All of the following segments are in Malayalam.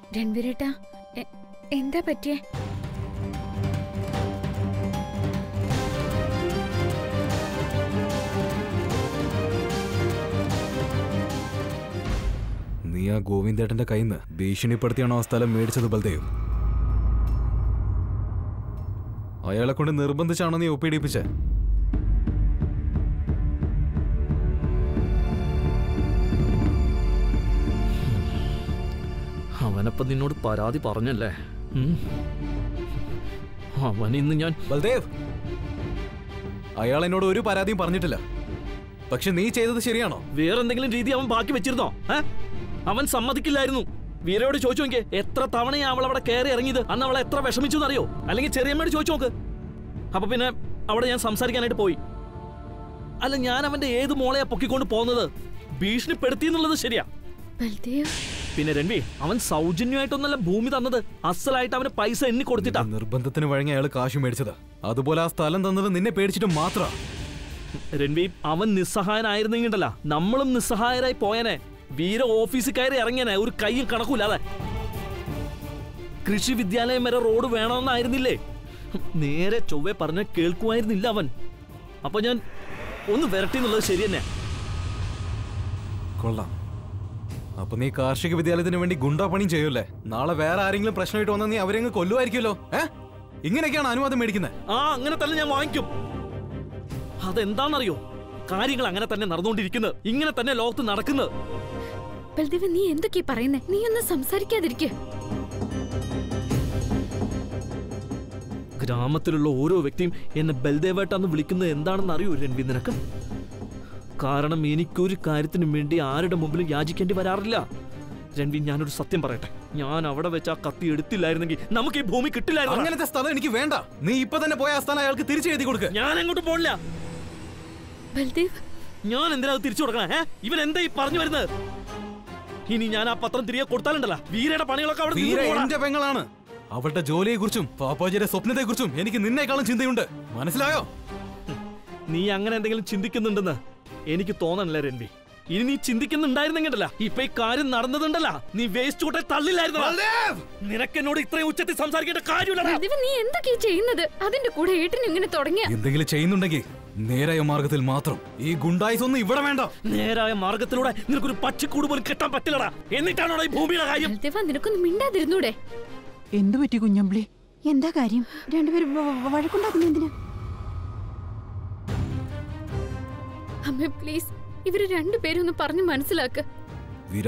രൺവീരേട്ടാ എ- എന്താ പറ്റിയേ നീ ആ ഗോവിന്ദേട്ടന്റെ കയ്യിൽ നിന്ന് ഭീഷണിപ്പെടുത്തിയാണോ ആ സ്ഥലം മേടിച്ചത് ബൽദേവ് അയാളെ കൊണ്ട് നിർബന്ധിച്ചാണോ നീ ഒപ്പിടിപ്പിച്ചേ അവനപ്പം നിന്നോട് പരാതി പറഞ്ഞല്ലേ ഉം. അവൻ ഇന്ന് ഞാൻ ബൽദേവ് അയാൾ എന്നോട് ഒരു പരാതിയും പറഞ്ഞിട്ടില്ല പക്ഷെ നീ ചെയ്തത് ശരിയാണോ വേറെന്തെങ്കിലും രീതി അവൻ ബാക്കി വെച്ചിരുന്നോ ഏ? അവൻ സമ്മതിക്കില്ലായിരുന്നു വീരയോട് ചോദിച്ചു നോക്കിയേ എത്ര തവണയാ അവൾ അവിടെ കയറി ഇറങ്ങിയത് അന്ന് അവളെ എത്ര വിഷമിച്ചു എന്നറിയോ അല്ലെങ്കിൽ ചെറിയമ്മയോട് ചോദിച്ചു നോക്ക് അപ്പൊ പിന്നെ അവിടെ ഞാൻ സംസാരിക്കാനായിട്ട് പോയി അല്ല ഞാൻ അവന്റെ ഏത് മോളെയാ പൊക്കിക്കൊണ്ട് പോകുന്നത് ഭീഷണിപ്പെടുത്തി എന്നുള്ളത് ശരിയാ ബൽദേവ് പിന്നെ രൺവി അവൻ സൗജന്യമായിട്ടൊന്നല്ല ഭൂമി തന്നത് അസലായിട്ട് അവന് പൈസ എണ്ണി കൊടുത്തിട്ടാ നിന്റെ നിർബന്ധത്തിന് വഴങ്ങി അയാൾ കാശ് മേടിച്ചത് അതുപോലെ ആ സ്ഥലം തന്നത് നിന്നെ പേടിച്ചിട്ട് മാത്ര രൺവി അവൻ നിസ്സഹായനായിരുന്നെങ്കിണ്ടല്ല നമ്മളും നിസ്സഹായരായി പോയനെ വീര ഓഫീസിൽ കയറി ഇറങ്ങിയനെ ഒരു കയ്യും കണക്കൂലാതെ കൃഷി വിദ്യാലയം വരെ റോഡ് വേണമെന്നായിരുന്നില്ലേ നേരെ ചൊവ്വെ പറഞ്ഞ കേൾക്കുമായിരുന്നില്ല അവൻ അപ്പൊ ഞാൻ ഒന്ന് വരട്ടി എന്നുള്ളത് ശരി തന്നെ കൊള്ളാം അപ്പൊ നീ കാർഷിക വിദ്യാലയത്തിന് വേണ്ടി ഗുണ്ടാ പണിയും ചെയ്യൂല്ലേ നാളെ വേറെ ആരെങ്കിലും പ്രശ്നമായിട്ട് വന്നാൽ നീ അവരെങ്ങ് കൊല്ലുമായിരിക്കുമല്ലോ ഏ ഇങ്ങനെയൊക്കെയാണ് അനുവാദം മേടിക്കുന്നത് ആ അങ്ങനെ തന്നെ ഞാൻ വാങ്ങിക്കും അതെന്താണെന്നറിയോ കാര്യങ്ങൾ അങ്ങനെ തന്നെ നടന്നുകൊണ്ടിരിക്കുന്നത് ഇങ്ങനെ തന്നെ ലോകത്ത് നടക്കുന്നത് ബൽദേവ് നീ എന്തൊക്കെയാ പറയുന്നേ നീ ഒന്ന് സംസാരിക്കാതിരിക്കെ ഗ്രാമത്തിലുള്ള ഓരോ വ്യക്തിയും എന്നെ ബൽദേവേട്ടാന്ന് വിളിക്കുന്നത് എന്താണെന്ന് അറിയൂ രൺവി നിനക്ക് കാരണം എനിക്കൊരു കാര്യത്തിനും വേണ്ടി ആരുടെ മുമ്പിലും യാചിക്കേണ്ടി വരാറില്ല രൺവി ഞാനൊരു സത്യം പറയട്ടെ ഞാൻ അവിടെ വെച്ച് ആ കത്തി എടുത്തില്ലായിരുന്നെങ്കിൽ നമുക്ക് ഈ ഭൂമി കിട്ടില്ലായിരുന്നു അങ്ങനത്തെ സ്ഥലം എനിക്ക് വേണ്ട നീ ഇപ്പൊ തന്നെ പോയ ആ സ്ഥലം അയാൾക്ക് തിരിച്ചു എഴുതി കൊടുക്ക ഞാൻ അങ്ങോട്ട് പോണില്ല ബൽദേവ് ഞാൻ എന്തിനാ അത് തിരിച്ചു കൊടുക്കണം ഏ ഇവൻ എന്താ ഈ പറഞ്ഞു വരുന്നത് ഇനി ഞാൻ ആ പത്രം തിരികെ കൊടുത്താലുണ്ടല്ല വീരയുടെ പണികളൊക്കെ അവിടെ വീര നിന്ന് പോടാ. എന്റെ പെങ്ങളാണ് അവളുടെ ജോലിയെ കുറിച്ചും പാപ്പാജിയുടെ സ്വപ്നത്തെ കുറിച്ചും എനിക്ക് നിന്നേക്കാളും ചിന്തയുണ്ട് മനസ്സിലായോ നീ അങ്ങനെ എന്തെങ്കിലും ചിന്തിക്കുന്നുണ്ടെന്ന് എനിക്ക് തോന്നണില്ല രൺവി ഇനി നീ ചിന്തിക്കുന്നുണ്ടായിരുന്നെങ്കിലല്ല ഇപ്പൊ ഈ കാര്യം നടന്നതുണ്ടല്ല നീ വേസ്റ്റ് കൂട്ടെ തള്ളില്ലായിരുന്നു നിനക്ക് എന്നോട് ഇത്രയും ഉച്ചത്തിൽ സംസാരിക്കേണ്ട കാര്യമില്ലടാ ബൽദേവ് നീ എന്തൊക്കെയാ ചെയ്യുന്നത് അതിന്റെ കൂടെ ഏട്ടനും ഇങ്ങനെ തുടങ്ങിയ എന്തെങ്കിലും ചെയ്യുന്നുണ്ടെങ്കിൽ നേരായ മാർഗത്തിൽ മാത്രം ഈ ഗുണ്ടായിസ് ഒന്നും ഇവിടെ വേണ്ട നേരായ മാർഗത്തിലൂടെ നിനക്കൊരു പച്ചക്കൂട് പോലും കെട്ടാൻ പറ്റില്ലടാ എന്നിട്ടാണോ ഈ ഭൂമിയുടെ കാര്യം ബൽദേവ നിനക്കൊന്ന് മിണ്ടാതിരുന്നൂടെ എന്തു പറ്റി കുഞ്ഞമ്പിളി എന്താ കാര്യം രണ്ടുപേരും വ- വ- വഴക്കുണ്ടാക്കുന്ന എന്തിനാ അമ്മ പ്ലീസ് ഇവര് രണ്ടുപേരും ഒന്ന് പറഞ്ഞു മനസ്സിലാക്ക് വീര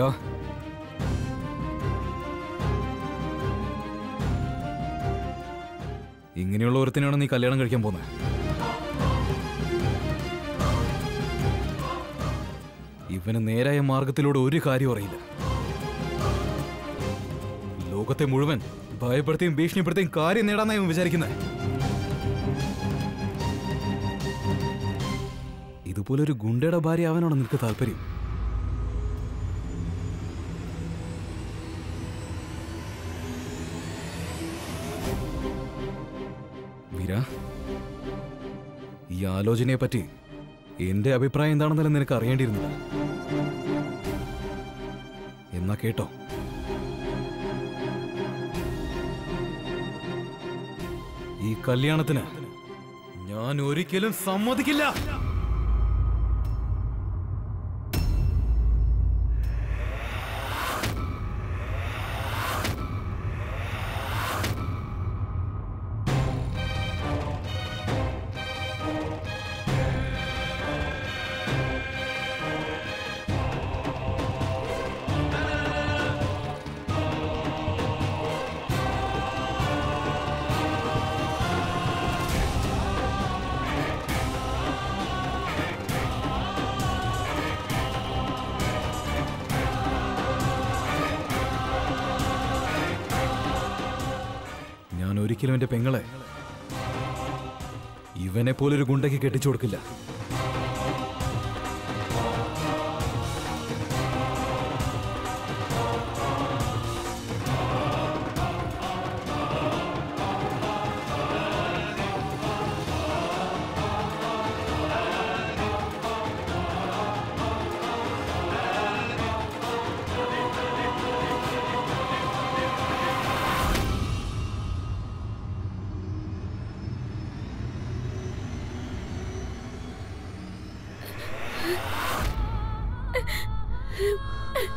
ഇങ്ങനെയുള്ള ഒരുത്തിനാണ് നീ കല്യാണം കഴിക്കാൻ പോകുന്നത് ഇവന് നേരായ മാർഗത്തിലൂടെ ഒരു കാര്യം അറിയില്ല ലോകത്തെ മുഴുവൻ ഭയപ്പെടുത്തിയും ഭീഷണിപ്പെടുത്തിയും കാര്യം നേടാന്നായി ഇവൻ വിചാരിക്കുന്നത് ഇതുപോലൊരു ഗുണ്ടയുടെ ഭാര്യ അവനാണോ നിനക്ക് താല്പര്യം വീര ഈ ആലോചനയെ പറ്റി എന്റെ അഭിപ്രായം എന്താണെന്നല്ല നിനക്ക് അറിയേണ്ടിയിരുന്നില്ല എന്നാ കേട്ടോ ഈ കല്യാണത്തിന് ഞാൻ ഒരിക്കലും സമ്മതിക്കില്ല ഞാൻ ഒരിക്കലും എന്റെ പെങ്ങളെ ഇവനെ പോലൊരു ഗുണ്ടയ്ക്ക് കെട്ടിച്ചു കൊടുക്കില്ല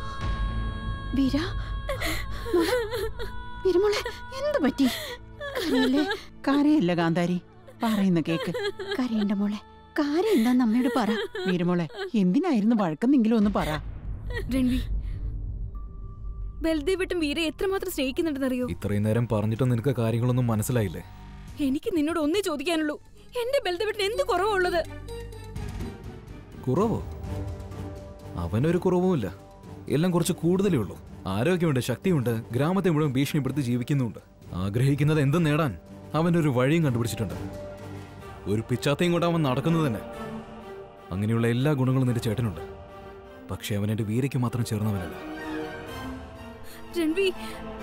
വീര മോളെ, വീരമോളെ എന്ത് പറ്റി കരയല്ലേ കരയല്ല കാന്താരി പറയുന്ന കേക്ക് കരയണ്ട മോളെ കാര്യം എന്താന്ന് അമ്മയോട് പറ വീരമോളെ എന്തിനായിരുന്നു വഴക്കുന്നെങ്കിലും ഒന്ന് പറ രൺവി ബൽദേവട്ടും വീരെ എത്രമാത്രം സ്നേഹിക്കുന്നുണ്ടെന്നറിയോ ഇത്രയും നേരം പറഞ്ഞിട്ടും നിനക്ക് കാര്യങ്ങളൊന്നും മനസ്സിലായില്ലേ എനിക്ക് നിന്നോട് ഒന്നേ ചോദിക്കാനുള്ളൂ എന്റെ ബൽദേവട്ടിന് എന്ത് കുറവാ ഉള്ളത് കുറവോ അവനൊരു കുറവുമില്ല എല്ലാം കുറച്ച് കൂടുതലേ ഉള്ളൂ ആരോഗ്യമുണ്ട് ശക്തിയുണ്ട് ഗ്രാമത്തെ മുഴുവൻ ഭീഷണിപ്പെടുത്തി ജീവിക്കുന്നുണ്ട് ആഗ്രഹിക്കുന്നത് എന്തും നേടാൻ അവനൊരു വഴിയും കണ്ടുപിടിച്ചിട്ടുണ്ട് ഒരു പിച്ചാത്തയും കൊണ്ട് അവൻ നടക്കുന്നത് തന്നെ അങ്ങനെയുള്ള എല്ലാ ഗുണങ്ങളും നിന്റെ ചേട്ടനുണ്ട് പക്ഷെ അവൻ എന്റെ വീരയ്ക്ക് മാത്രം ചേർന്നവനല്ല രൺവി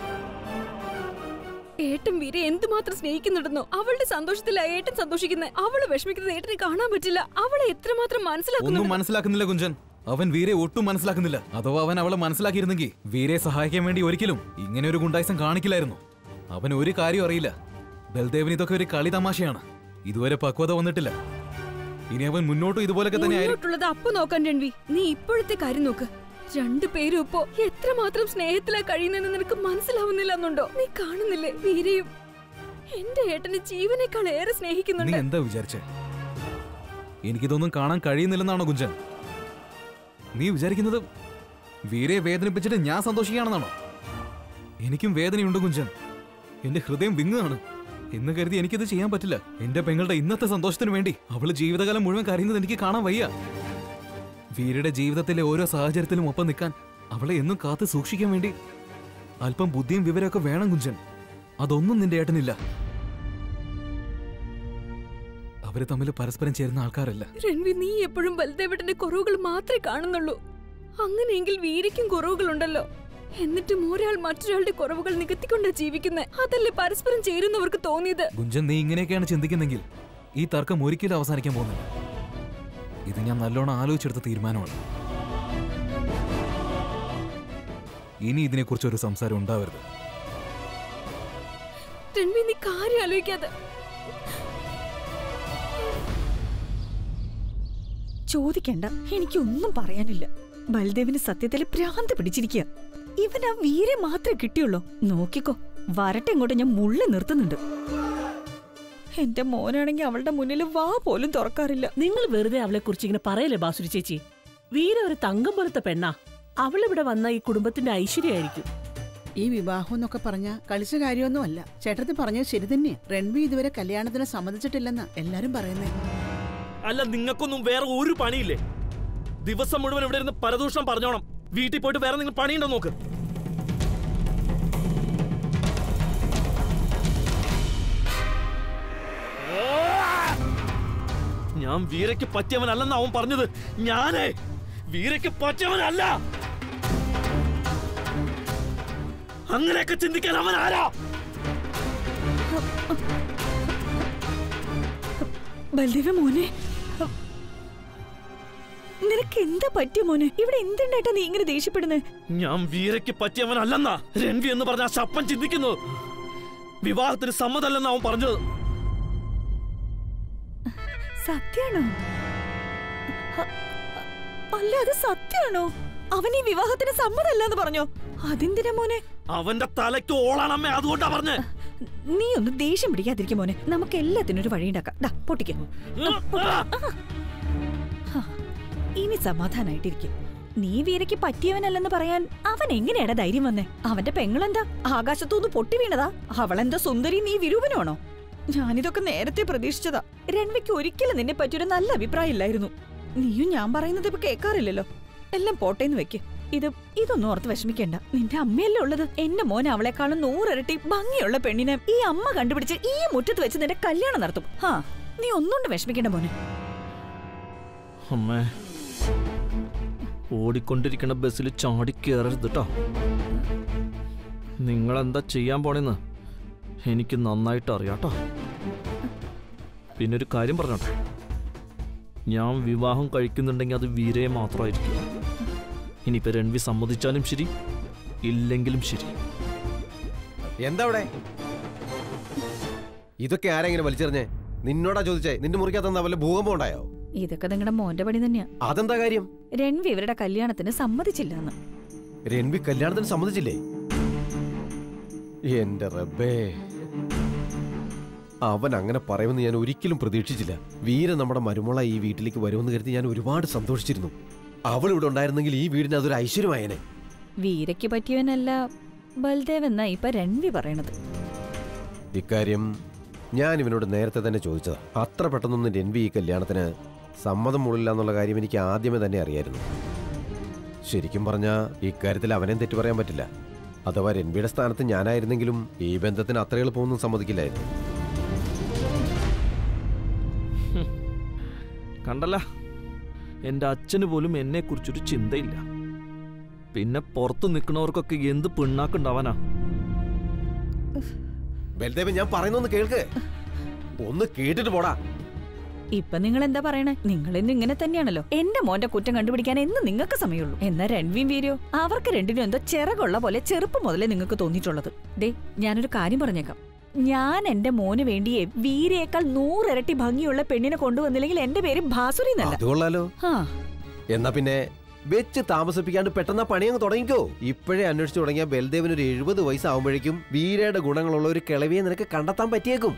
ഏട്ടൻ വീരെ എന്തുമാത്രം സ്നേഹിക്കുന്നുണ്ടെന്നോ അവളുടെ സന്തോഷത്തിലാ ഏട്ടൻ സന്തോഷിക്കുന്നത് അവള് വിഷമിക്കുന്നത് ഏട്ടന് കാണാൻ പറ്റില്ല അവളെ എത്രമാത്രം ഒന്നും മനസ്സിലാക്കുന്നു മനസ്സിലാക്കുന്നില്ല കുഞ്ചൻ അവൻ വീരെ ഒട്ടും മനസ്സിലാക്കുന്നില്ല അഥവാ അവൻ അവളെ മനസ്സിലാക്കിയിരുന്നെങ്കിൽ വീരെ സഹായിക്കാൻ വേണ്ടി ഒരിക്കലും ഇങ്ങനെ ഒരു ഗുണ്ടായിസം കാണിക്കില്ലായിരുന്നു അവൻ ഒരു കാര്യം അറിയില്ല ബൽദേവിന് ഇതൊക്കെ ഒരു കളി തമാശയാണ് ഇതുവരെ പക്വത വന്നിട്ടില്ല ഇനി അവൻ മുന്നോട്ടും ഇതുപോലൊക്കെ തന്നെ ആയിരിക്കും മുന്നോട്ടുള്ളത് അപ്പൊ നോക്കാൻ രൺവി നീ ഇപ്പോഴത്തെ കാര്യം നോക്ക് രണ്ടുപേരും ഇപ്പോ എത്രമാത്രം സ്നേഹത്തിലാ കഴിയുന്നെന്ന് നിനക്ക് മനസ്സിലാവുന്നില്ല എന്നുണ്ടോ നീ കാണുന്നില്ലേ വീരയും എന്റെ ഏട്ടന് ജീവനേക്കാൾ ഏറെ നീ സ്നേഹിക്കുന്നുണ്ട് എന്താ വിചാരിച്ചേ എനിക്കിതൊന്നും കാണാൻ കഴിയുന്നില്ലെന്നാണോ കുഞ്ചൻ നീ വിചാരിക്കുന്നത് വീരയെ വേദനിപ്പിച്ചിട്ട് ഞാൻ സന്തോഷിക്കുകയാണെന്നാണോ എനിക്കും വേദനയുണ്ട് കുഞ്ചൻ എന്റെ ഹൃദയം വിങ്ങുകയാണ് എന്ന് കരുതി എനിക്കിത് ചെയ്യാൻ പറ്റില്ല എന്റെ പെങ്ങളുടെ ഇന്നത്തെ സന്തോഷത്തിന് വേണ്ടി അവള് ജീവിതകാലം മുഴുവൻ കരയുന്നത് എനിക്ക് കാണാൻ വയ്യ വീരയുടെ ജീവിതത്തിലെ ഓരോ സാഹചര്യത്തിലും ഒപ്പം നിൽക്കാൻ അവളെ എന്നും കാത്തു സൂക്ഷിക്കാൻ വേണ്ടി അല്പം ബുദ്ധിയും വിവരമൊക്കെ വേണം കുഞ്ചൻ അതൊന്നും നിന്റെ ഏട്ടനില്ല അവര് തമ്മിൽ പരസ്പരം ചേരുന്ന ആൾക്കാരല്ല രൺവി നീ എപ്പോഴും ബൽദേവട്ടന്റെ കുറവുകൾ മാത്രമേ കാണുന്നുള്ളൂ അങ്ങനെയെങ്കിൽ വീരയ്ക്കും കുറവുകളുണ്ടല്ലോ എന്നിട്ടും ഒരാൾ മറ്റൊരാളുടെ കുറവുകൾ നികത്തിക്കൊണ്ടാ ജീവിക്കുന്നത് അതല്ലേ പരസ്പരം ചേരുന്നവർക്ക് തോന്നിയത് ഗുഞ്ചൻ നീ ഇങ്ങനെയൊക്കെയാണ് ചിന്തിക്കുന്നെങ്കിൽ ഈ തർക്കം ഒരിക്കലും അവസാനിക്കാൻ പോകുന്നില്ല ഇത് ഞാൻ നല്ലോണം ആലോചിച്ചെടുത്ത തീരുമാനമാണ് ഇനി ഇതിനെക്കുറിച്ച് ഒരു സംസാരം ഉണ്ടാവരുത് രൺവി നീ കാര്യം ആലോചിക്കാതെ ചോദിക്കണ്ട എനിക്കൊന്നും പറയാനില്ല ബൽദേവിന് സത്യത്തിൽ ഭ്രാന്ത് പിടിച്ചിരിക്കുക ഇവൻ ആ വീരെ മാത്രമേ കിട്ടിയുള്ളൂ നോക്കിക്കോ വരട്ടെ ഇങ്ങോട്ട് ഞാൻ മുള്ളി നിർത്തുന്നുണ്ട് എന്റെ മോനാണെങ്കിൽ അവളുടെ മുന്നിൽ വാ പോലും തുറക്കാറില്ല നിങ്ങൾ വെറുതെ അവളെ കുറിച്ച് ഇങ്ങനെ പറയല്ലേ ബാസുരി ചേച്ചി വീര ഒരു തങ്കം പോലത്തെ പെണ്ണാ അവളിവിടെ വന്ന ഈ കുടുംബത്തിന്റെ ഐശ്വര്യമായിരിക്കും ഈ വിവാഹം എന്നൊക്കെ പറഞ്ഞ കളിച്ച കാര്യമൊന്നും അല്ല ചേട്ടത്തി പറഞ്ഞത് ശരി തന്നെയാ രൺവി ഇതുവരെ കല്യാണത്തിന് സമ്മതിച്ചിട്ടില്ലെന്നാ എല്ലാരും പറയുന്നേ അല്ല നിങ്ങൾക്കൊന്നും വേറെ ഒരു പണിയില്ലേ ദിവസം മുഴുവൻ ഇവിടെ ഇരുന്ന് പരദൂഷണം പറഞ്ഞോണം വീട്ടിൽ പോയിട്ട് വേറെ നിങ്ങൾ പണിയുണ്ടോ നോക്ക് ഞാൻ വീരയ്ക്ക് പറ്റിയവനല്ലെന്ന് അവൻ പറഞ്ഞത് ഞാനേ വീരയ്ക്ക് പറ്റിയവനല്ല അങ്ങനെയൊക്കെ ചിന്തിക്കാൻ അവൻ ആരാ ബൽദേവ മോനെ നിനക്ക് എന്താ പറ്റിയ മോനെ ഇവിടെ എന്തുണ്ടായിട്ടാ നീ ഇങ്ങനെ ദേഷ്യപ്പെടുന്നത് ഞാൻ വീരയ്ക്ക് പറ്റിയവനല്ലെന്നാ രൺവി എന്ന് പറഞ്ഞ ആ ശപ്പൻ ചിന്തിക്കുന്നു വിവാഹത്തിന് സമ്മതല്ലെന്ന് അവൻ പറഞ്ഞത് സത്യാണോ അ- അല്ല അത് സത്യാണോ അവൻ ഈ വിവാഹത്തിന് സമ്മതല്ലെന്ന് പറഞ്ഞോ അതെന്തിനാ മോനെ അവന്റെ തലയ്ക്ക് ഓളാണമ്മേ അതുകൊണ്ടാ പറഞ്ഞേ നീ ഒന്ന് ദേഷ്യം പിടിക്കാതിരിക്കും മോനെ നമുക്ക് എല്ലാത്തിനും ഒരു വഴിയുണ്ടാക്കാം ദാ പൊട്ടിക്കും ഇനി സമാധാനായിട്ടിരിക്കും നീ വീരയ്ക്ക് പറ്റിയവനല്ലെന്ന് പറയാൻ അവൻ എങ്ങനെയാടാ ധൈര്യം വന്നേ അവന്റെ പെങ്ങളെന്താ ആകാശത്തുനിന്ന് പൊട്ടി വീണതാ അവളെന്താ സുന്ദരി നീ വിരൂപനാണോ ഞാനിതൊക്കെ നേരത്തെ പ്രതീക്ഷിച്ചതാ രൺവിക്ക് ഒരിക്കലും നിന്നെ പറ്റിയൊരു നല്ല അഭിപ്രായം ഇല്ലായിരുന്നു നീയും ഞാൻ പറയുന്നത് ഇപ്പൊ കേൾക്കാറില്ലല്ലോ എല്ലാം പോട്ടേന്ന് വെക്ക് ഇത് ഇതൊന്നും ഓർത്ത് വിഷമിക്കണ്ട നിന്റെ അമ്മയല്ലേ ഉള്ളത് എന്റെ മോൻ അവളെക്കാളും നൂറിരട്ടി ഭംഗിയുള്ള പെണ്ണിനെ ഈ അമ്മ കണ്ടുപിടിച്ച് ഈ മുറ്റത്ത് വെച്ച് നിന്റെ കല്യാണം നടത്തും ഹാ നീ ഒന്നുകൊണ്ട് വിഷമിക്കണ്ട മോനെ അമ്മേ ഓടിക്കൊണ്ടിരിക്കുന്ന ബസ്സിൽ ചാടി കയറരുത് കേട്ടോ നിങ്ങളെന്താ ചെയ്യാൻ പോണെന്ന് എനിക്ക് നന്നായിട്ട് അറിയാട്ടോ പിന്നെ ഒരു കാര്യം പറഞ്ഞോട്ടെ ഞാൻ വിവാഹം കഴിക്കുന്നുണ്ടെങ്കിൽ അത് വീരയെ മാത്രമായിരിക്കും ഇനിയിപ്പോ രൺവി സമ്മതിച്ചാലും ശരി ഇല്ലെങ്കിലും ശരി എന്താ അവിടെ ഇതൊക്കെ ആരെങ്കിലും വലിച്ചെറിഞ്ഞേ നിന്നോടാ ചോദിച്ചേ നിന്റെ മുറിക്കകത്ത് വല്ല ഭൂകമ്പം ഉണ്ടായോ ഇതൊക്കെ നിങ്ങളുടെ മോന്റെ പണി തന്നെയാ അതെന്താ കാര്യം രൺവി ഇവരുടെ കല്യാണത്തിന് സമ്മതിച്ചില്ലെന്ന് രൺവി കല്യാണത്തിന് സമ്മതിച്ചില്ലേ എന്റെ റബ്ബേ അവൻ അങ്ങനെ പറയുമെന്ന് ഞാൻ ഒരിക്കലും പ്രതീക്ഷിച്ചില്ല വീര നമ്മുടെ മരുമോള ഈ വീട്ടിലേക്ക് വരുമെന്ന് കരുതി ഞാൻ ഒരുപാട് സന്തോഷിച്ചിരുന്നു അവൾ ഇവിടെ ഉണ്ടായിരുന്നെങ്കിൽ ഈ വീടിന് അതൊരു ഐശ്വര്യമായേനെ വീരയ്ക്ക് പറ്റിയവനല്ല ബൽദേവ് എന്നാ ഇപ്പൊ രൺവി പറയണത് ഇക്കാര്യം ഞാൻ ഇവനോട് നേരത്തെ തന്നെ ചോദിച്ചതാ അത്ര പെട്ടെന്നൊന്നും രൺവി ഈ കല്യാണത്തിന് സമ്മതം മൂളില്ല എന്നുള്ള കാര്യം എനിക്ക് ആദ്യമേ തന്നെ അറിയായിരുന്നു ശരിക്കും പറഞ്ഞാൽ ഇക്കാര്യത്തിൽ അവനെയും തെറ്റു പറയാൻ പറ്റില്ല അഥവാ രൺവിയുടെ സ്ഥാനത്ത് ഞാനായിരുന്നെങ്കിലും ഈ ബന്ധത്തിന് അത്ര എളുപ്പമൊന്നും സമ്മതിക്കില്ലായിരുന്നു കണ്ടല്ല എൻ്റെ അച്ഛന് പോലും എന്നെ കുറിച്ചൊരു ചിന്തയില്ല പിന്നെ പുറത്ത് നിൽക്കുന്നവർക്കൊക്കെ എന്ത് പിണ്ണാക്കുണ്ടാവാനാ ബൽദേവൻ ഞാൻ പറയുന്നൊന്ന് കേൾക്ക് ഒന്ന് കേട്ടിട്ട് പോടാ ഇപ്പൊ നിങ്ങൾ എന്താ പറയണേ നിങ്ങൾ ഇന്ന് ഇങ്ങനെ തന്നെയാണല്ലോ എന്റെ മോന്റെ കുറ്റം കണ്ടുപിടിക്കാൻ എന്ന് നിങ്ങൾക്ക് സമയമുള്ളൂ എന്നാ രൺവിയും വീരയോ അവർക്ക് രണ്ടിനും എന്തോ ചിറകുള്ള പോലെ ചെറുപ്പം മുതലേ നിങ്ങൾക്ക് തോന്നിയിട്ടുള്ളത് ദേ ഞാനൊരു കാര്യം പറഞ്ഞേക്കാം ഞാൻ എന്റെ മോന് വേണ്ടിയേ വീരയേക്കാൾ നൂറിരട്ടി ഭംഗിയുള്ള പെണ്ണിനെ കൊണ്ടുവന്നില്ലെങ്കിൽ എന്റെ പേര് ഭാസുരി എന്നല്ല അത് കൊള്ളാലോ ആ എന്നാ പിന്നെ വെച്ച് താമസിപ്പിക്കാണ്ട് പെട്ടെന്ന് ആ പണി അങ്ങ് തുടങ്ങിക്കോ ഇപ്പോഴേ അന്വേഷിച്ചു തുടങ്ങിയ ബൽദേവിന് ഒരു എഴുപത് വയസ്സാവുമ്പോഴേക്കും വീരയുടെ ഗുണങ്ങളുള്ള ഒരു കിളവിയെ നിനക്ക് കണ്ടെത്താൻ പറ്റിയേക്കും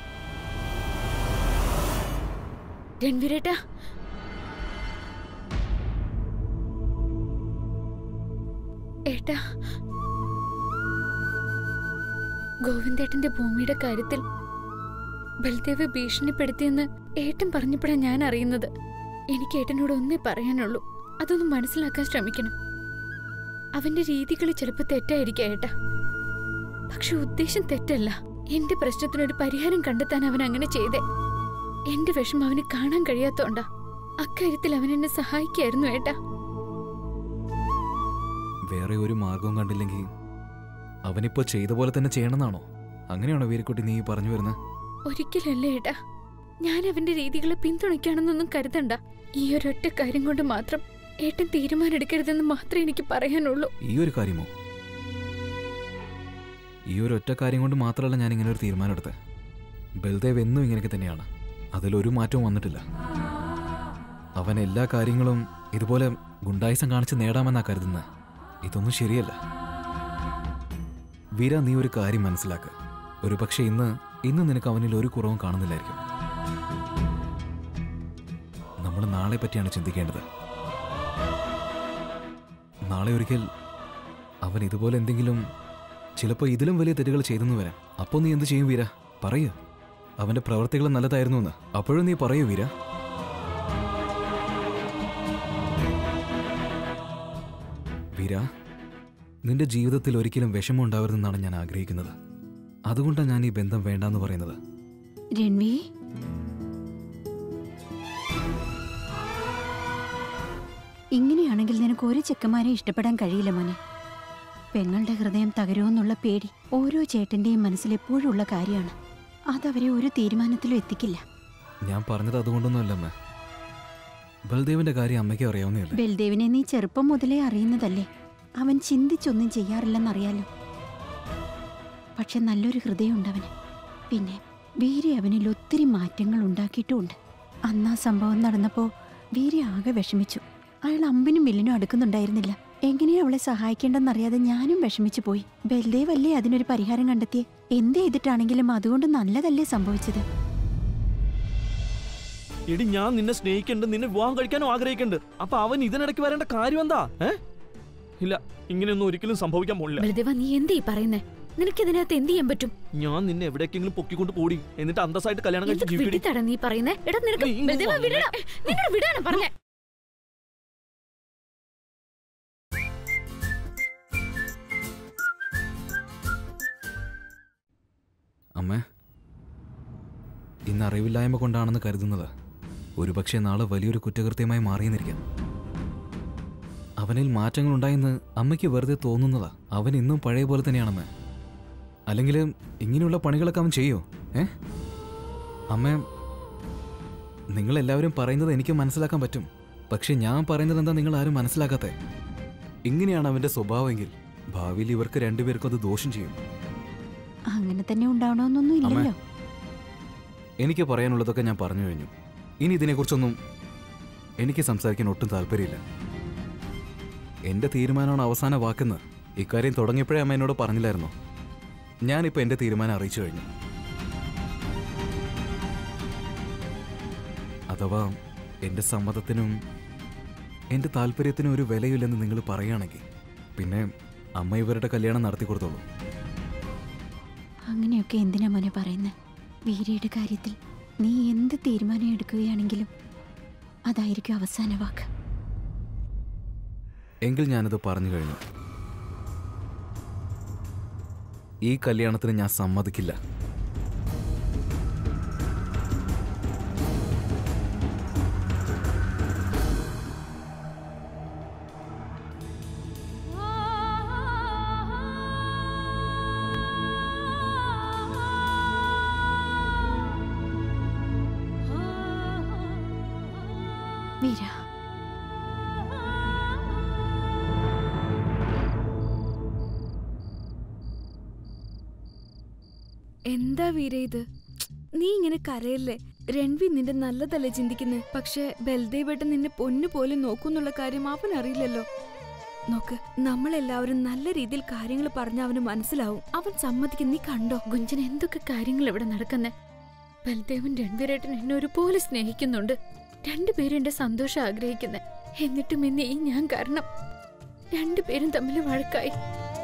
രൺവീരേട്ടാ ഏട്ടാ ഗോവിന്ദേട്ടന്റെ ഭൂമിയുടെ കാര്യത്തിൽ ബൽദേവ് ഭീഷണിപ്പെടുത്തിയെന്ന് ഏട്ടൻ പറഞ്ഞപ്പോഴാ ഞാൻ അറിയുന്നത് എനിക്ക് ഏട്ടനോട് ഒന്നേ പറയാനുള്ളൂ അതൊന്ന് മനസ്സിലാക്കാൻ ശ്രമിക്കണം അവന്റെ രീതികൾ ചിലപ്പോൾ തെറ്റായിരിക്കാം ഏട്ടാ പക്ഷെ ഉദ്ദേശം തെറ്റല്ല എന്റെ പ്രശ്നത്തിനൊരു പരിഹാരം കണ്ടെത്താൻ അവൻ അങ്ങനെ ചെയ്തേ എന്റെ വിഷമം അവന് കാണാൻ കഴിയാത്തോണ്ടാ അക്കാര്യത്തിൽ അവൻ എന്നെ സഹായിക്കായിരുന്നു ഏട്ടാ വേറെ ഒരു മാർഗവും കണ്ടില്ലെങ്കിൽ അവനിപ്പോ ചെയ്ത പോലെ തന്നെ ചെയ്യണമെന്നാണോ അങ്ങനെയാണോ വീരക്കുട്ടി നീ പറഞ്ഞു വരുന്നത് ഒരിക്കലല്ല ഏട്ടാ ഞാൻ അവന്റെ രീതികളെ പിന്തുണയ്ക്കാണെന്നൊന്നും കരുതണ്ട ഈ ഒരൊറ്റ കാര്യം കൊണ്ട് മാത്രം ഏട്ടൻ തീരുമാനം മാത്രമേ എനിക്ക് പറയാനുള്ളൂ ഈ ഒരു കാര്യമോ ഈ ഒരു ഒറ്റ കാര്യം കൊണ്ട് മാത്രമല്ല ഞാൻ ഇങ്ങനെ ഒരു തീരുമാനം എടുത്തത് ബൽദേവ് എന്നും ഇങ്ങനെയൊക്കെ തന്നെയാണ് അതിലൊരു മാറ്റവും വന്നിട്ടില്ല അവൻ എല്ലാ കാര്യങ്ങളും ഇതുപോലെ ഗുണ്ടായിസം കാണിച്ച് നേടാമെന്നാ കരുതുന്നത് ഇതൊന്നും ശരിയല്ല വീര നീ ഒരു കാര്യം മനസ്സിലാക്ക് ഒരു പക്ഷെ ഇന്ന് ഇന്ന് നിനക്ക് അവനിൽ ഒരു കുറവും കാണുന്നില്ലായിരിക്കും നമ്മൾ നാളെ പറ്റിയാണ് ചിന്തിക്കേണ്ടത് നാളെ ഒരിക്കൽ അവൻ ഇതുപോലെ എന്തെങ്കിലും ചിലപ്പോൾ ഇതിലും വലിയ തെറ്റുകൾ ചെയ്തെന്ന് വരാം അപ്പോൾ നീ എന്ത് ചെയ്യും വീര പറയൂ അവന്റെ പ്രവർത്തികൾ നല്ലതായിരുന്നു എന്ന് അപ്പോഴും നീ പറയൂ വീര വീര നിന്റെ ജീവിതത്തിൽ ഒരിക്കലും വിഷമം ഉണ്ടാവരുതെന്നാണ് ഞാൻ ആഗ്രഹിക്കുന്നത് അതുകൊണ്ടാണ് ഞാൻ ഈ ബന്ധം വേണ്ടാന്ന് പറയുന്നത് രൺവി ഇങ്ങനെയാണെങ്കിൽ നിനക്ക് ഒരു ചെക്കന്മാരെ ഇഷ്ടപ്പെടാൻ കഴിയില്ല മോനെ പെങ്ങളുടെ ഹൃദയം തകരുമെന്നുള്ള പേടി ഓരോ ചേട്ടന്റെയും മനസ്സിൽ എപ്പോഴും ഉള്ള കാര്യമാണ് അതവരെ ഒരു തീരുമാനത്തിലും എത്തിക്കില്ല ഞാൻ പറഞ്ഞത് അതുകൊണ്ടൊന്നുമല്ല അമ്മ ബൽദേവിന്റെ കാര്യം അമ്മയ്ക്ക് അറിയാവുന്നതല്ലേ ബൽദേവിനെ നീ ചെറുപ്പം മുതലേ അറിയുന്നതല്ലേ അവൻ ചിന്തിച്ചൊന്നും ചെയ്യാറില്ലെന്നറിയാലോ പക്ഷെ നല്ലൊരു ഹൃദയമുണ്ട് അവന് പിന്നെ വീരെ അവനിൽ ഒത്തിരി മാറ്റങ്ങൾ ഉണ്ടാക്കിയിട്ടുമുണ്ട് അന്ന് ആ സംഭവം നടന്നപ്പോൾ വീരെ ആകെ വിഷമിച്ചു അയാൾ അമ്പിനും വില്ലിനും അടുക്കുന്നുണ്ടായിരുന്നില്ല എങ്ങനെയാ അവളെ സഹായിക്കേണ്ടെന്നറിയാതെ ഞാനും വിഷമിച്ചു പോയി ബൽദേവ് അല്ലേ അതിനൊരു പരിഹാരം കണ്ടെത്തിയേ എന്ത് ചെയ്തിട്ടാണെങ്കിലും അതുകൊണ്ട് നല്ലതല്ലേ സംഭവിച്ചത് എടി ഞാൻ നിന്നെ സ്നേഹിക്കുന്നുണ്ട് നിന്നെ വിവാഹം കഴിക്കാനും ആഗ്രഹിക്കുന്നുണ്ട് അപ്പൊ അവൻ ഇതിനിടയ്ക്ക് വരേണ്ട കാര്യം എന്താ ഏ ഇല്ല ഇങ്ങനെയൊന്നും ഒരിക്കലും സംഭവിക്കാൻ പോണില്ല ബലദേവ നീ എന്തീ പറയുന്നേ നിനക്ക് ഇതിനകത്ത് എന്ത് ചെയ്യാൻ പറ്റും ഞാൻ നിന്നെ എവിടേക്കെങ്കിലും പൊക്കിക്കൊണ്ട് പോടി എന്നിട്ട് അന്തസ്സായിട്ട് കല്യാണം കഴിച്ച് എന്തൊക്കെ ജീവിക്കടി വിട്ടിത്തട നീ പറയുന്നേ എടാ നിനക്ക് നീ ഇങ്ങ് ബലദേവ വന്നേ. വിടണം നിന്നോട് വിടാണ് പറഞ്ഞേ അമ്മേ ഇന്ന് അറിവില്ലായ്മ കൊണ്ടാണെന്ന് കരുതുന്നത് ഒരുപക്ഷെ നാളെ വലിയൊരു കുറ്റകൃത്യമായി മാറിയെന്നിരിക്കാം അവനിൽ മാറ്റങ്ങൾ ഉണ്ടായെന്ന് അമ്മയ്ക്ക് വെറുതെ തോന്നുന്നതാ അവൻ ഇന്നും പഴയ പോലെ തന്നെയാണെന്ന് അല്ലെങ്കിൽ ഇങ്ങനെയുള്ള പണികളൊക്കെ അവൻ ചെയ്യോ ഏ അമ്മ നിങ്ങളെല്ലാവരും പറയുന്നത് എനിക്ക് മനസ്സിലാക്കാൻ പറ്റും പക്ഷെ ഞാൻ പറയുന്നത് എന്താ നിങ്ങൾ ആരും മനസ്സിലാക്കാത്തേ ഇങ്ങനെയാണ് അവന്റെ സ്വഭാവമെങ്കിൽ ഭാവിയിൽ ഇവർക്ക് രണ്ടുപേർക്കും അത് ദോഷം ചെയ്യും അങ്ങനെ തന്നെ ഉണ്ടാവണമെന്നൊന്നും ഇല്ലല്ലോ എനിക്ക് പറയാനുള്ളതൊക്കെ ഞാൻ പറഞ്ഞു കഴിഞ്ഞു ഇനി ഇതിനെക്കുറിച്ചൊന്നും എനിക്ക് സംസാരിക്കാൻ ഒട്ടും താല്പര്യമില്ല എന്റെ തീരുമാനമാണ് അവസാന വാക്കെന്ന് ഇക്കാര്യം തുടങ്ങിയപ്പോഴേ അമ്മ എന്നോട് പറഞ്ഞില്ലായിരുന്നു ഞാനിപ്പോ എന്റെ തീരുമാനം അറിയിച്ചു കഴിഞ്ഞു അഥവാ എന്റെ സമ്മതത്തിനും എന്റെ താല്പര്യത്തിനും ഒരു വിലയില്ലെന്ന് നിങ്ങൾ പറയുകയാണെങ്കിൽ പിന്നെ അമ്മ ഇവരുടെ കല്യാണം നടത്തി കൊടുത്തോളൂ അങ്ങനെയൊക്കെ എന്തിനാ മോനെ പറയുന്നത് വീരയുടെ കാര്യത്തിൽ നീ എന്ത് തീരുമാനം എടുക്കുകയാണെങ്കിലും അതായിരിക്കും അവസാന വാക്ക് എങ്കിൽ ഞാനത് പറഞ്ഞു കഴിഞ്ഞു ഈ കല്യാണത്തിന് ഞാൻ സമ്മതിക്കില്ല വീര എന്താ വീര ഇത് നീ ഇങ്ങനെ കരയല്ലേ രൺവി നിന്റെ നല്ലതല്ലേ ചിന്തിക്കുന്നേ പക്ഷെ ബൽദേവേട്ടൻ നിന്നെ പൊന്നു പോലെ നോക്കുന്നുള്ള കാര്യം അവൻ അറിയില്ലല്ലോ നോക്ക് നമ്മളെല്ലാവരും നല്ല രീതിയിൽ കാര്യങ്ങൾ പറഞ്ഞ അവന് മനസ്സിലാവും അവൻ സമ്മതിക്കും നീ കണ്ടോ ഗുഞ്ചൻ എന്തൊക്കെ കാര്യങ്ങൾ ഇവിടെ നടക്കുന്നേ ബൽദേവൻ രൺവീരേട്ടൻ എന്നെ ഒരുപോലെ സ്നേഹിക്കുന്നുണ്ട് രണ്ടുപേരും എന്റെ സന്തോഷം ആഗ്രഹിക്കുന്നെ എന്നിട്ടും ഇന്ന് ഈ ഞാൻ കാരണം രണ്ടുപേരും തമ്മിൽ വഴക്കായി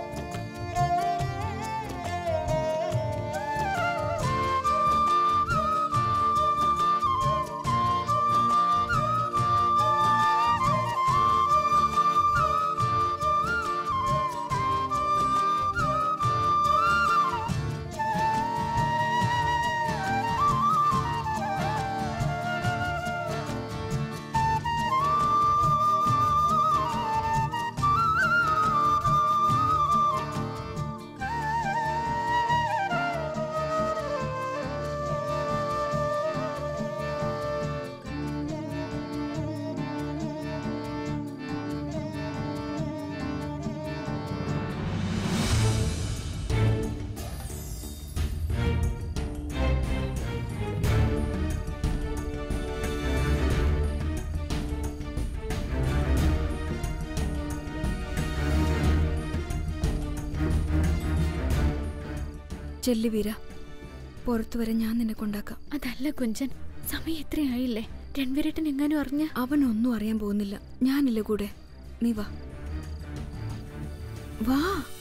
ചെല്ലു വീര പുറത്തു വരെ ഞാൻ നിന്നെ കൊണ്ടാക്കാം അതല്ല കുഞ്ചൻ സമയം എത്രയായില്ലേ രൺവീരേട്ടൻ എങ്ങാനും അറിഞ്ഞ അവൻ ഒന്നും അറിയാൻ പോകുന്നില്ല ഞാനില്ല കൂടെ നീ വാ വാ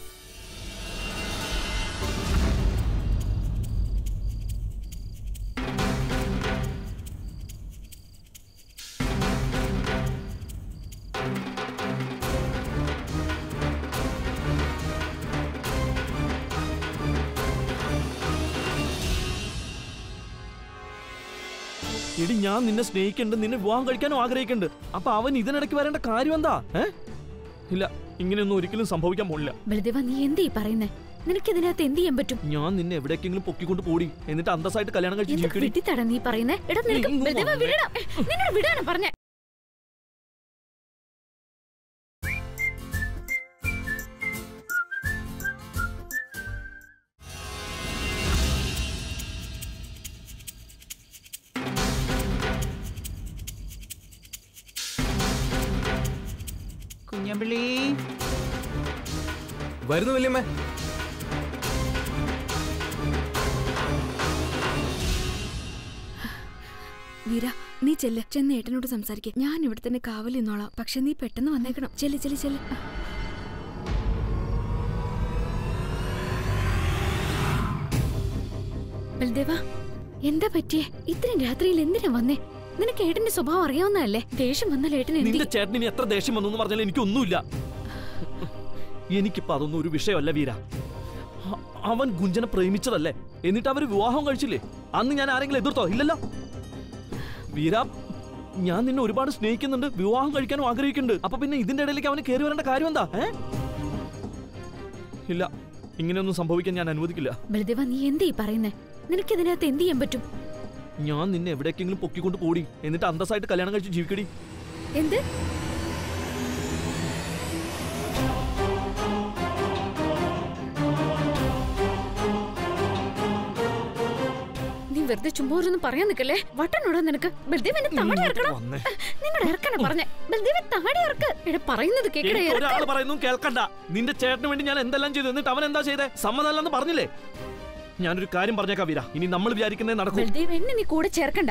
എടി ഞാൻ നിന്നെ സ്നേഹിക്കുന്നുണ്ട് നിന്നെ വിവാഹം കഴിക്കാനും ആഗ്രഹിക്കുന്നുണ്ട് അപ്പൊ അവൻ ഇതിനിടയ്ക്ക് വരേണ്ട കാര്യം എന്താ ഏ ഇല്ല ഇങ്ങനെയൊന്നും ഒരിക്കലും സംഭവിക്കാൻ പോണില്ല ബലദേവ നീ എന്തീ പറയുന്നേ നിനക്ക് ഇതിനകത്ത് എന്ത് ചെയ്യാൻ പറ്റും ഞാൻ നിന്നെ എവിടേക്കെങ്കിലും പൊക്കിക്കൊണ്ട് പോടി എന്നിട്ട് അന്തസ്സായിട്ട് കല്യാണം കഴിച്ച് എന്ത് ജീവിക്കടി വിട്ടിത്തട നീ പറയുന്നേ എടാ നിനക്ക് നീ ഇങ്ങ് ബലദേവ വന്നേ. വിടടാ നിന്നോട് വിടാണ് പറഞ്ഞേ കുഞ്ഞമ്പിളി വരുന്നു വല്യമ്മേ വീര നീ ചെല്ല് ചെന്ന് ഏട്ടനോട് സംസാരിക്ക ഞാൻ ഇവിടെ തന്നെ കാവൽ നിന്നോളാം പക്ഷെ നീ പെട്ടെന്ന് വന്നേക്കണം ചെല്ല് ചെല്ല് ചെല്ല് ബൽദേവ എന്താ പറ്റിയേ ഇത്രയും രാത്രിയിൽ എന്തിനാ വന്നേ നിനക്ക് ഏട്ടന്റെ സ്വഭാവം അറിയാവുന്നതല്ലേ ദേഷ്യം വന്നാൽ ഏട്ടൻ എന്ത് നിന്റെ ചേട്ടന് ഇനി എത്ര ദേഷ്യം വന്നു എന്ന് പറഞ്ഞാൽ എനിക്കൊന്നുമില്ല എനിക്കിപ്പോ അതൊന്നും ഒരു വിഷയമല്ല വീര അ- അവൻ ഗുഞ്ചനെ പ്രേമിച്ചതല്ലേ എന്നിട്ട് അവര് വിവാഹം കഴിച്ചില്ലേ അന്ന് ഞാൻ ആരെങ്കിലും എതിർത്തോ ഇല്ലല്ലോ വീര ഞാൻ നിന്നെ ഒരുപാട് സ്നേഹിക്കുന്നുണ്ട് വിവാഹം കഴിക്കാനും ആഗ്രഹിക്കുന്നുണ്ട് അപ്പൊ പിന്നെ ഇതിന്റെ ഇടയിലേക്ക് അവന് കയറി വരേണ്ട കാര്യം എന്താ ഏ ഇല്ല ഇങ്ങനെയൊന്നും സംഭവിക്കാൻ ഞാൻ അനുവദിക്കില്ല ബൽദേവ നീ എന്തീ പറയുന്നേ നിനക്ക് ഇതിനകത്ത് എന്ത് ചെയ്യാൻ പറ്റും ഞാൻ നിന്നെ എവിടേക്കെങ്കിലും പൊക്കിക്കൊണ്ട് പോടി എന്നിട്ട് അന്തസ്സായിട്ട് കല്യാണം കഴിച്ച് ജീവിക്കടി എന്ത് നീ വെറുതെ ചുമ്മാ ഓരോന്നും പറയാൻ നിക്കല്ലേ വട്ടനോടാ നിനക്ക് ബൽദേവ് എന്നെ താടി ഇറക്കണം വന്നേ. നിന്നോട് ഇറക്കണ പറഞ്ഞേ ബൽദേവ് താടി ഇറക്ക് എടാ പറയുന്നത് കേക്കടേ എനിക്ക് ഇറക്ക് ഒരാൾ പറയുന്നു കേൾക്കണ്ട നിന്റെ ചേട്ടന് വേണ്ടി ഞാൻ എന്തെല്ലാം ചെയ്തു എന്നിട്ട് അവൻ എന്താ ചെയ്തേ സമ്മതമല്ലെന്ന് പറഞ്ഞില്ലേ ഞാനൊരു കാര്യം പറഞ്ഞേക്കാം വീര ഇനി നമ്മൾ വിചാരിക്കുന്നേ നടക്കും ബൽദേവ് എന്നെ നീ കൂടെ ചേർക്കണ്ട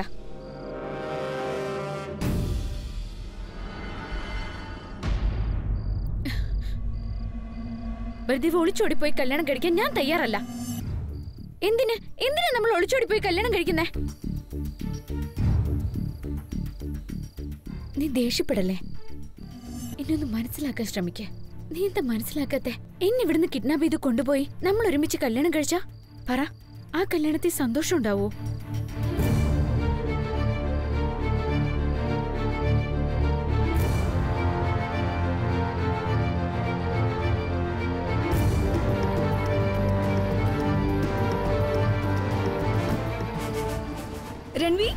ബൽദേവ് ഒളിച്ചോടി പോയി കല്യാണം കഴിക്കാൻ ഞാൻ തയ്യാറല്ല എന്തിന് എന്തിനാ നമ്മൾ ഒളിച്ചോടി പോയി കല്യാണം കഴിക്കുന്നേ നീ ദേഷ്യപ്പെടല്ലേ എന്നെ ഒന്ന് മനസ്സിലാക്കാൻ ശ്രമിക്ക നീ എന്താ മനസ്സിലാക്കാത്തെ എന്നെ ഇവിടുന്ന് കിഡ്നാപ്പ് ചെയ്ത് കൊണ്ടുപോയി നമ്മൾ ഒരുമിച്ച് കല്യാണം കഴിച്ചാ പറ ആ കല്യാണത്തിൽ സന്തോഷം ഉണ്ടാവോ രൺവി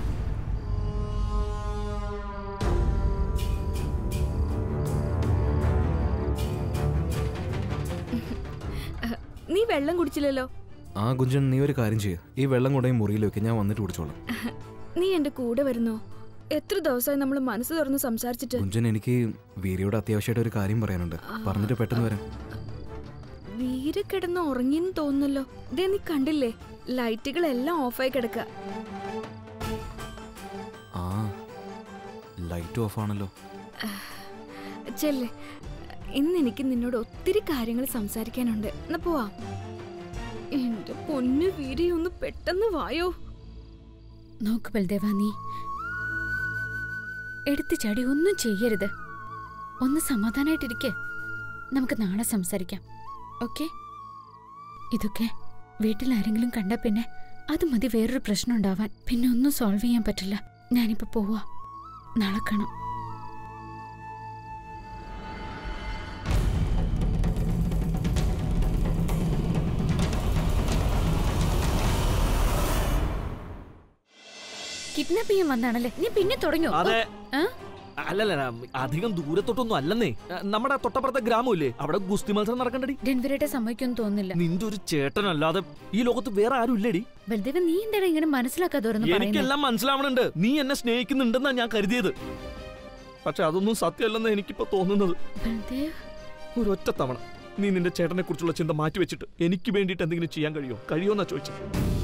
നീ വെള്ളം കുടിച്ചില്ലല്ലോ ആ ഗുഞ്ചൻ നീ ഒരു കാര്യം ചെയ്യ ഈ വെള്ളം കൊണ്ടുപോയി മുറിയിൽ വെക്ക് ഞാൻ വന്നിട്ട് കുടിച്ചോളാം നീ എന്റെ കൂടെ വരുന്നോ എത്ര ദിവസമായി നമ്മൾ മനസ്സ് തുറന്ന് സംസാരിച്ചിട്ട് ഗുഞ്ചൻ എനിക്ക് വീരയോട് അത്യാവശ്യമായിട്ട് ഒരു കാര്യം പറയാനുണ്ട് പറഞ്ഞിട്ട് പെട്ടെന്ന് വരാം വീര കിടന്ന് ഉറങ്ങിന്ന് തോന്നുന്നല്ലോ ഇതേ നീ കണ്ടില്ലേ ലൈറ്റുകളെല്ലാം ഓഫായി കിടക്ക ആ ലൈറ്റ് ഓഫ് ആണല്ലോ ചെല്ലേ ഇന്ന് എനിക്ക് നിന്നോട് ഒത്തിരി കാര്യങ്ങൾ സംസാരിക്കാനുണ്ട് എന്നാ പോവാ എന്റെ പൊന്നു വീര ഒന്ന് പെട്ടെന്ന് വായോ നോക്ക് ബൽദേവ നീ എടുത്തു ചാടി ഒന്നും ചെയ്യരുത് ഒന്ന് സമാധാനായിട്ടിരിക്കെ നമുക്ക് നാളെ സംസാരിക്കാം ഓക്കെ ഇതൊക്കെ വീട്ടിൽ ആരെങ്കിലും കണ്ട പിന്നെ അത് മതി വേറൊരു പ്രശ്നം ഉണ്ടാവാൻ പിന്നെ ഒന്നും സോൾവ് ചെയ്യാൻ പറ്റില്ല ഞാനിപ്പോ പോവാ നാളെ കാണാം കിഡ്നാപ്പ് ചെയ്യാൻ വന്നാണല്ലേ നീ പിന്നെ തുടങ്ങിയോ അതെ ആ? അല്ലല്ല അധികം ദൂരത്തോട്ടൊന്നും അല്ലെന്നേ നമ്മുടെ തൊട്ടപ്പുറത്തെ ഗ്രാമമില്ലേ അവിടെ ഗുസ്തി മത്സരം നടക്കണ്ടടി ഡെൻവരേറ്റെ സമ്മതിക്കൊന്നും തോന്നുന്നില്ല നിന്റെ ഒരു ചേട്ടനല്ലാതെ ഈ ലോകത്ത് വേറെ ആരും ഇല്ലടി ബൽദേവൻ നീ എന്താണ് ഇങ്ങനെ മനസ്സിലാക്കാതെ ഓരോന്ന് പറയുന്നത് എനിക്കെല്ലാം മനസ്സിലാവണുണ്ട് നീ എന്നെ സ്നേഹിക്കുന്നുണ്ടെന്നാ ഞാൻ കരുതിയത് പക്ഷെ അതൊന്നും സത്യമല്ലെന്ന് എനിക്കിപ്പോ തോന്നുന്നത് ബൽദേവ് ഒരൊറ്റ തവണ നീ നിന്റെ ചേട്ടനെ കുറിച്ചുള്ള ചിന്ത മാറ്റി വെച്ചിട്ട് എനിക്ക് വേണ്ടിയിട്ട് എന്തെങ്കിലും ചെയ്യാൻ കഴിയോ കഴിയോന്നാ ചോദിച്ചത്